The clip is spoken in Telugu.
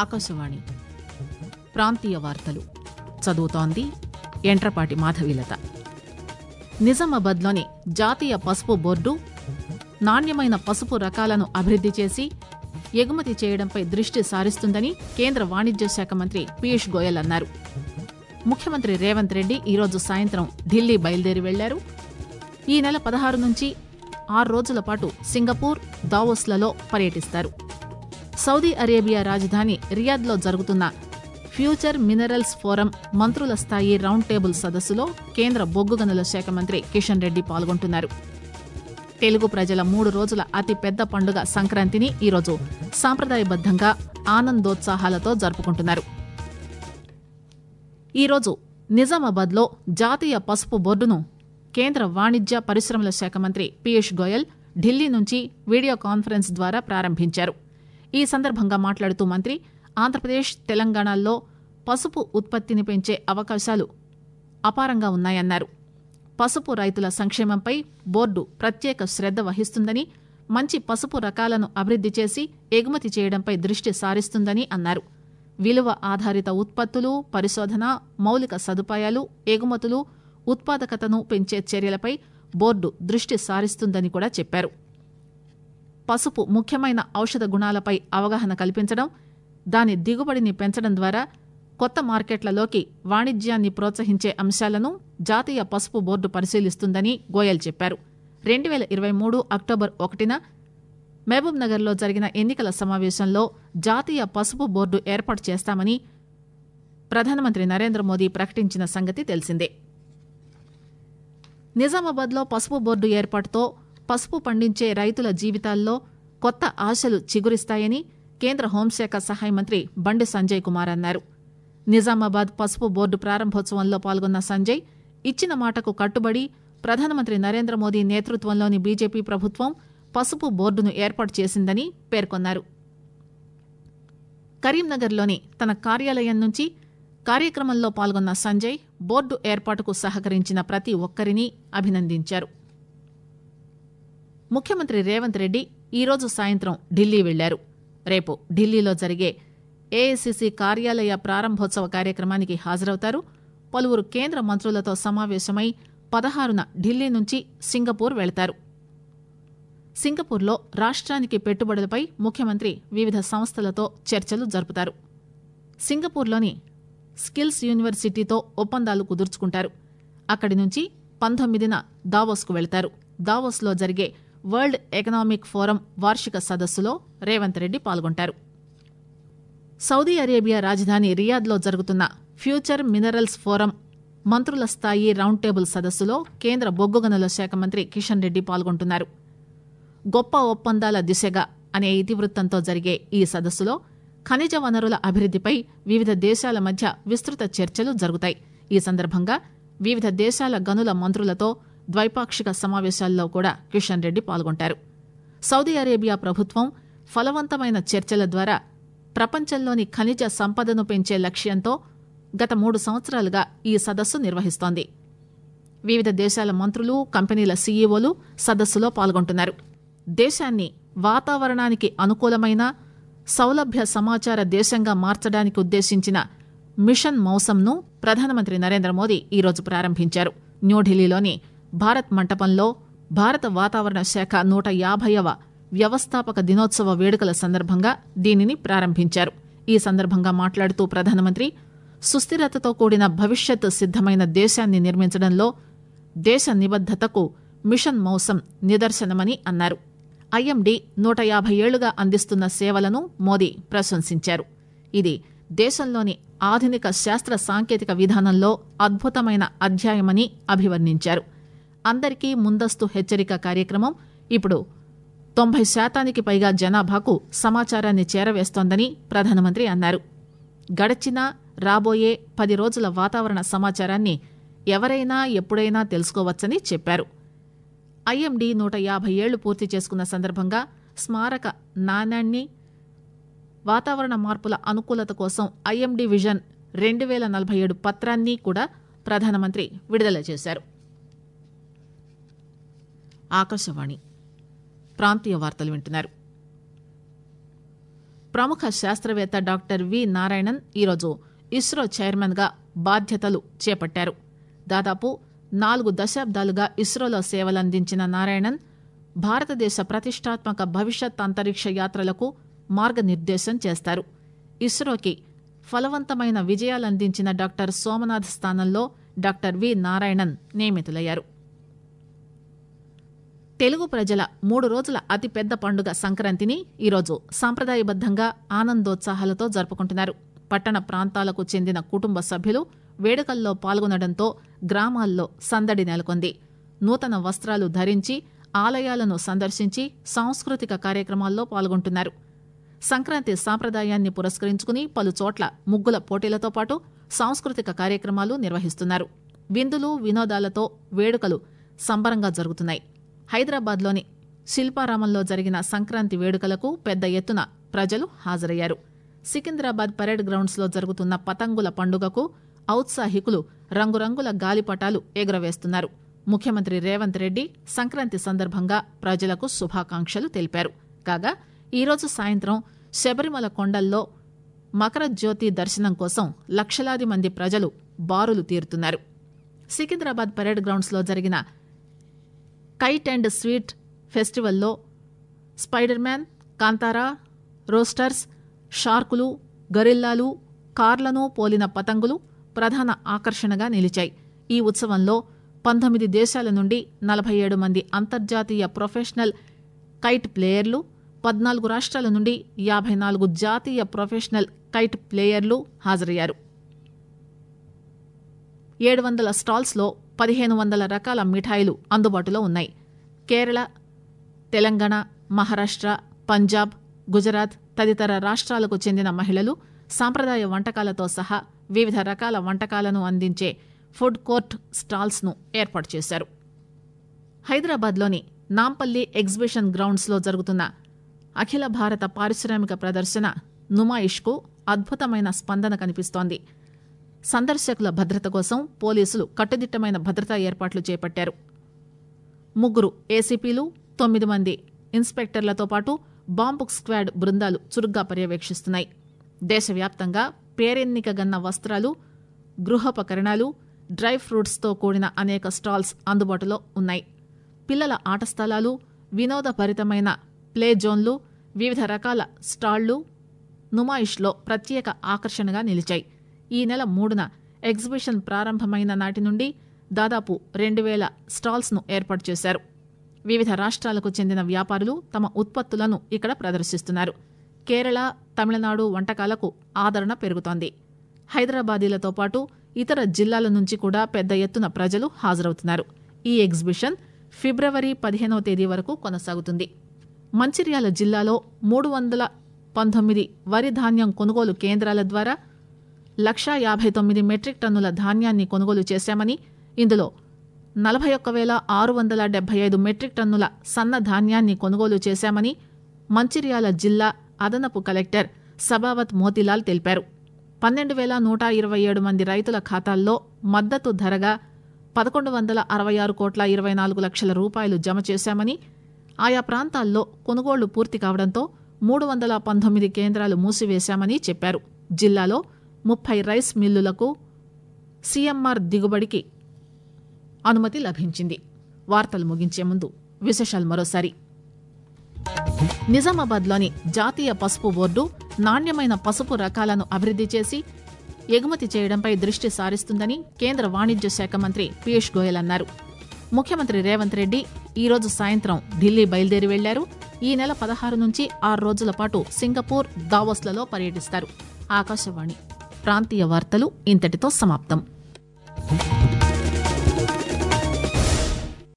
ఆకాశవాణి ప్రాంతీయ వార్తలు చదువుతోంది ఎంట్రపాటి మాధవీలత నిజామాబాద్లోని జాతీయ పసుపు బోర్డు నాణ్యమైన పసుపు రకాలను అభివృద్ది చేసి ఎగుమతి చేయడంపై దృష్టి సారిస్తుందని కేంద్ర వాణిజ్య శాఖ మంత్రి పీయూష్ గోయల్ అన్నారు ముఖ్యమంత్రి రేవంత్ రెడ్డి ఈరోజు సాయంత్రం ఢిల్లీ బయలుదేరి వెళ్లారు ఈ నెల పదహారు నుంచి ఆరు రోజుల పాటు సింగపూర్ దావోస్లలో పర్యటిస్తారు సౌదీ అరేబియా రాజధాని రియాద్లో జరుగుతున్న ఫ్యూచర్ మినరల్స్ ఫోరం మంత్రుల స్థాయి రౌండ్ టేబుల్ సదస్సులో కేంద్ర బొగ్గు గనుల శాఖ మంత్రి కిషన్ రెడ్డి పాల్గొంటున్నారు తెలుగు ప్రజల మూడు రోజుల అతి పెద్ద పండుగ సంక్రాంతిని ఈరోజు సాంప్రదాయబద్దంగా ఆనందోత్సాహాలతో జరుపుకుంటున్నారు ఈరోజు నిజామాబాద్లో జాతీయ పసుపు బోర్డును కేంద్ర వాణిజ్య పరిశ్రమల శాఖ మంత్రి పీయూష్ గోయల్ ఢిల్లీ నుంచి వీడియో కాన్ఫరెన్స్ ద్వారా ప్రారంభించారు ఈ సందర్భంగా మాట్లాడుతూ మంత్రి ఆంధ్రప్రదేశ్ తెలంగాణల్లో పసుపు ఉత్పత్తిని పెంచే అవకాశాలు అపారంగా ఉన్నాయన్నారు పసుపు రైతుల సంక్షేమంపై బోర్డు ప్రత్యేక శ్రద్ధ వహిస్తుందని మంచి పసుపు రకాలను అభివృద్ది చేసి ఎగుమతి చేయడంపై దృష్టి సారిస్తుందని అన్నారు విలువ ఆధారిత ఉత్పత్తులు పరిశోధన మౌలిక సదుపాయాలు ఎగుమతులు ఉత్పాదకతను పెంచే చర్యలపై బోర్డు దృష్టి సారిస్తుందని కూడా చెప్పారు పసుపు ముఖ్యమైన ఔషధ గుణాలపై అవగాహన కల్పించడం దాని దిగుబడిని పెంచడం ద్వారా కొత్త మార్కెట్లలోకి వాణిజ్యాన్ని ప్రోత్సహించే అంశాలను జాతీయ పసుపు బోర్డు పరిశీలిస్తుందని గోయల్ చెప్పారు రెండు వేల ఇరవై మూడు అక్టోబర్ ఒకటిన మహబూబ్ నగర్లో జరిగిన ఎన్నికల సమావేశంలో జాతీయ పసుపు బోర్డు ఏర్పాటు చేస్తామని ప్రధానమంత్రి నరేంద్ర మోదీ ప్రకటించిన సంగతి తెలిసిందే నిజామాబాద్లో పసుపు బోర్డు ఏర్పాటుతో పసుపు పండించే రైతుల జీవితాల్లో కొత్త ఆశలు చిగురిస్తాయని కేంద్ర హోంశాఖ సహాయ మంత్రి బండి సంజయ్ కుమార్ అన్నారు నిజామాబాద్ పసుపు బోర్డు ప్రారంభోత్సవంలో పాల్గొన్న సంజయ్ ఇచ్చిన మాటకు కట్టుబడి ప్రధానమంత్రి నరేంద్ర మోదీ నేతృత్వంలోని బీజేపీ ప్రభుత్వం పసుపు బోర్డును ఏర్పాటు చేసిందని పేర్కొన్నారు కరీంనగర్లోని తన కార్యాలయం నుంచి కార్యక్రమంలో పాల్గొన్న సంజయ్ బోర్డు ఏర్పాటుకు సహకరించిన ప్రతి ఒక్కరిని అభినందించారు ముఖ్యమంత్రి రేవంత్ రెడ్డి ఈరోజు సాయంత్రం ఢిల్లీ వెళ్లారు రేపు ఢిల్లీలో జరిగే ఏఐసిసి కార్యాలయ ప్రారంభోత్సవ కార్యక్రమానికి హాజరవుతారు పలువురు కేంద్ర మంత్రులతో సమావేశమై పదహారున ఢిల్లీ నుంచి సింగపూర్ వెళతారు సింగపూర్లో రాష్ట్రానికి పెట్టుబడులపై ముఖ్యమంత్రి వివిధ సంస్థలతో చర్చలు జరుపుతారు సింగపూర్లోని స్కిల్స్ యూనివర్సిటీతో ఒప్పందాలు కుదుర్చుకుంటారు అక్కడి నుంచి పంతొమ్మిదిన దావోస్కు వెళతారు దావోస్లో జరిగే వరల్డ్ ఎకనామిక్ ఫోరం వార్షిక సదస్సులో రేవంత్ రెడ్డి పాల్గొంటారు సౌదీ అరేబియా రాజధాని రియాద్లో జరుగుతున్న ఫ్యూచర్ మినరల్స్ ఫోరం మంత్రుల స్థాయి రౌండ్ టేబుల్ సదస్సులో కేంద్ర బొగ్గు గనుల శాఖ మంత్రి కిషన్ రెడ్డి పాల్గొంటున్నారు గొప్ప ఒప్పందాల దిశగా అనే ఇతివృత్తంతో జరిగే ఈ సదస్సులో ఖనిజ వనరుల అభివృద్దిపై వివిధ దేశాల మధ్య విస్తృత చర్చలు జరుగుతాయి ఈ సందర్భంగా వివిధ దేశాల గనుల మంత్రులతో ద్వైపాక్షిక సమావేశాల్లో కూడా కిషన్ రెడ్డి పాల్గొంటారు సౌదీ అరేబియా ప్రభుత్వం ఫలవంతమైన చర్చల ద్వారా ప్రపంచంలోని ఖనిజ సంపదను పెంచే లక్ష్యంతో గత మూడు సంవత్సరాలుగా ఈ సదస్సు నిర్వహిస్తోంది వివిధ దేశాల మంత్రులు కంపెనీల సీఈఓలు సదస్సులో పాల్గొంటున్నారు దేశాన్ని వాతావరణానికి అనుకూలమైన సౌలభ్య సమాచార దేశంగా మార్చడానికి ఉద్దేశించిన మిషన్ మౌసంను ప్రధానమంత్రి నరేంద్ర మోదీ ఈరోజు ప్రారంభించారు న్యూఢిల్లీలోని భారత్ మంటపంలో భారత వాతావరణ శాఖ నూట యాభైవ వ్యవస్థాపక దినోత్సవ వేడుకల సందర్భంగా దీనిని ప్రారంభించారు ఈ సందర్భంగా మాట్లాడుతూ ప్రధానమంత్రి సుస్థిరతతో కూడిన భవిష్యత్ సిద్దమైన దేశాన్ని నిర్మించడంలో దేశ నిబద్దతకు మిషన్ మౌసం నిదర్శనమని అన్నారు ఐఎండీ నూట యాభై ఏళ్లుగా అందిస్తున్న సేవలను మోదీ ప్రశంసించారు ఇది దేశంలోని ఆధునిక శాస్త్ర సాంకేతిక విధానంలో అద్భుతమైన అధ్యాయమని అభివర్ణించారు అందరికీ ముందస్తు హెచ్చరిక కార్యక్రమం ఇప్పుడు తొంభై శాతానికి పైగా జనాభాకు సమాచారాన్ని చేరవేస్తోందని ప్రధానమంత్రి అన్నారు గడచిన రాబోయే పది రోజుల వాతావరణ సమాచారాన్ని ఎవరైనా ఎప్పుడైనా తెలుసుకోవచ్చని చెప్పారు ఐఎండీ నూట యాభై ఏళ్లు పూర్తి చేసుకున్న సందర్భంగా స్మారక నాణ్యాన్ని వాతావరణ మార్పుల అనుకూలత కోసం ఐఎండీ విజన్ రెండు వేల నలభై ఏడు పత్రాన్ని కూడా ప్రధానమంత్రి విడుదల చేశారు ఆకాశవాణి ప్రాంతీయ వార్తలు వింటున్నారు ప్రముఖ శాస్త్రవేత్త డాక్టర్ వి నారాయణన్ ఈరోజు ఇస్రో చైర్మన్ గా బాధ్యతలు చేపట్టారు దాదాపు నాలుగు దశాబ్దాలుగా ఇస్రోలో సేవలందించిన నారాయణన్ భారతదేశ ప్రతిష్టాత్మక భవిష్యత్ అంతరిక్ష యాత్రలకు మార్గనిర్దేశం చేస్తారు ఇస్రోకి ఫలవంతమైన విజయాలందించిన డాక్టర్ సోమనాథ్ స్థానంలో డాక్టర్ వి నారాయణన్ నియమితులయ్యారు తెలుగు ప్రజల మూడు రోజుల అతిపెద్ద పండుగ సంక్రాంతిని ఈరోజు సాంప్రదాయబద్దంగా ఆనందోత్సాహాలతో జరుపుకుంటున్నారు పట్టణ ప్రాంతాలకు చెందిన కుటుంబ సభ్యులు వేడుకల్లో పాల్గొనడంతో గ్రామాల్లో సందడి నెలకొంది నూతన వస్త్రాలు ధరించి ఆలయాలను సందర్శించి సాంస్కృతిక కార్యక్రమాల్లో పాల్గొంటున్నారు సంక్రాంతి సాంప్రదాయాన్ని పురస్కరించుకుని పలు చోట్ల ముగ్గుల పోటీలతో పాటు సాంస్కృతిక కార్యక్రమాలు నిర్వహిస్తున్నారు విందులు వినోదాలతో వేడుకలు సంబరంగా జరుగుతున్నాయి హైదరాబాద్లోని శిల్పారామంలో జరిగిన సంక్రాంతి వేడుకలకు పెద్ద ఎత్తున ప్రజలు హాజరయ్యారు సికింద్రాబాద్ పరేడ్ గ్రౌండ్స్ లో జరుగుతున్న పతంగుల పండుగకు ఔత్సాహికులు రంగురంగుల గాలిపటాలు ఎగురవేస్తున్నారు ముఖ్యమంత్రి రేవంత్ రెడ్డి సంక్రాంతి సందర్భంగా ప్రజలకు శుభాకాంక్షలు తెలిపారు కాగా ఈరోజు సాయంత్రం శబరిమల కొండల్లో మకర జ్యోతి దర్శనం కోసం లక్షలాది మంది ప్రజలు బారులు తీరుతున్నారు సికింద్రాబాద్ పరేడ్ గ్రౌండ్స్ లో జరిగిన కైట్ అండ్ స్వీట్ ఫెస్టివల్లో స్పైడర్ మ్యాన్ కాంతారా రోస్టర్స్ షార్కులు గరిల్లాలు కార్లను పోలిన పతంగులు ప్రధాన ఆకర్షణగా నిలిచాయి ఈ ఉత్సవంలో పంతొమ్మిది దేశాల నుండి నలభై ఏడు మంది అంతర్జాతీయ ప్రొఫెషనల్ కైట్ ప్లేయర్లు పద్నాలుగు రాష్ట్రాల నుండి యాభై నాలుగు జాతీయ ప్రొఫెషనల్ కైట్ ప్లేయర్లు హాజరయ్యారు ఏడు వందల స్టాల్స్లో పదిహేను వందల రకాల మిఠాయిలు అందుబాటులో ఉన్నాయి కేరళ తెలంగాణ మహారాష్ట్ర పంజాబ్ గుజరాత్ తదితర రాష్ట్రాలకు చెందిన మహిళలు సాంప్రదాయ వంటకాలతో సహా వివిధ రకాల వంటకాలను అందించే ఫుడ్ కోర్ట్ స్టాల్స్ ను ఏర్పాటు చేశారు హైదరాబాద్లోని నాంపల్లి ఎగ్జిబిషన్ గ్రౌండ్స్ లో జరుగుతున్న అఖిల భారత పారిశ్రామిక ప్రదర్శన నుమాయిష్కు అద్భుతమైన స్పందన కనిపిస్తోంది సందర్శకుల భద్రత కోసం పోలీసులు కట్టుదిట్టమైన భద్రతా ఏర్పాట్లు చేపట్టారు ముగ్గురు ఏసీపీలు తొమ్మిది మంది ఇన్స్పెక్టర్లతో పాటు బాంబు స్క్వాడ్ బృందాలు చురుగ్గా పర్యవేక్షిస్తున్నాయి దేశవ్యాప్తంగా పేరెన్నికగన్న వస్త్రాలు గృహోపకరణాలు డ్రై ఫ్రూట్స్తో కూడిన అనేక స్టాల్స్ అందుబాటులో ఉన్నాయి పిల్లల ఆట స్థలాలు వినోదభరితమైన ప్లే జోన్లు వివిధ రకాల స్టాళ్లు నుమాయిష్లో ప్రత్యేక ఆకర్షణగా నిలిచాయి ఈ నెల మూడున ఎగ్జిబిషన్ ప్రారంభమైన నాటి నుండి దాదాపు రెండు వేల స్టాల్స్ను ఏర్పాటు చేశారు వివిధ రాష్ట్రాలకు చెందిన వ్యాపారులు తమ ఉత్పత్తులను ఇక్కడ ప్రదర్శిస్తున్నారు కేరళ తమిళనాడు వంటకాలకు ఆదరణ పెరుగుతోంది హైదరాబాదీలతో పాటు ఇతర జిల్లాల నుంచి కూడా పెద్ద ఎత్తున ప్రజలు హాజరవుతున్నారు ఈ ఎగ్జిబిషన్ ఫిబ్రవరి పదిహేనవ తేదీ వరకు కొనసాగుతుంది మంచిర్యాల జిల్లాలో మూడు వందల పంతొమ్మిది వరి ధాన్యం కొనుగోలు కేంద్రాల ద్వారా లక్షా యాభై తొమ్మిది మెట్రిక్ టన్నుల ధాన్యాన్ని కొనుగోలు చేశామని ఇందులో నలభై ఒక్క వేల ఆరు వందల డెబ్బై ఐదు మెట్రిక్ టన్నుల సన్న ధాన్యాన్ని కొనుగోలు చేశామని మంచిర్యాల జిల్లా అదనపు కలెక్టర్ సబావత్ మోతిలాల్ తెలిపారు పన్నెండు వేల నూట ఇరవై ఏడు మంది రైతుల ఖాతాల్లో మద్దతు ధరగా పదకొండు వందల అరవై ఆరు కోట్ల ఇరవై నాలుగు లక్షల రూపాయలు జమ చేశామని ఆయా ప్రాంతాల్లో కొనుగోళ్లు పూర్తి కావడంతో మూడు వందల పంతొమ్మిది కేంద్రాలు మూసివేశామని చెప్పారు జిల్లాలో ముప్పై రైస్ మిల్లులకు సీఎంఆర్ దిగుబడికి అనుమతి లభించింది వార్తలు ముగించే ముందు విశేషాలు మరోసారి నిజామాబాద్లోని జాతీయ పసుపు బోర్డు నాణ్యమైన పసుపు రకాలను అభివృద్ది చేసి ఎగుమతి చేయడంపై దృష్టి సారిస్తుందని కేంద్ర వాణిజ్య శాఖ మంత్రి పీయూష్ గోయల్ అన్నారు ముఖ్యమంత్రి రేవంత్ రెడ్డి ఈరోజు సాయంత్రం ఢిల్లీ బయలుదేరి వెళ్లారు ఈ నెల పదహారు నుంచి ఆరు రోజుల పాటు సింగపూర్ దావోస్లలో పర్యటిస్తారు ఆకాశవాణి ప్రాంతీయ వార్తలు ఇంతటితో సమాప్తం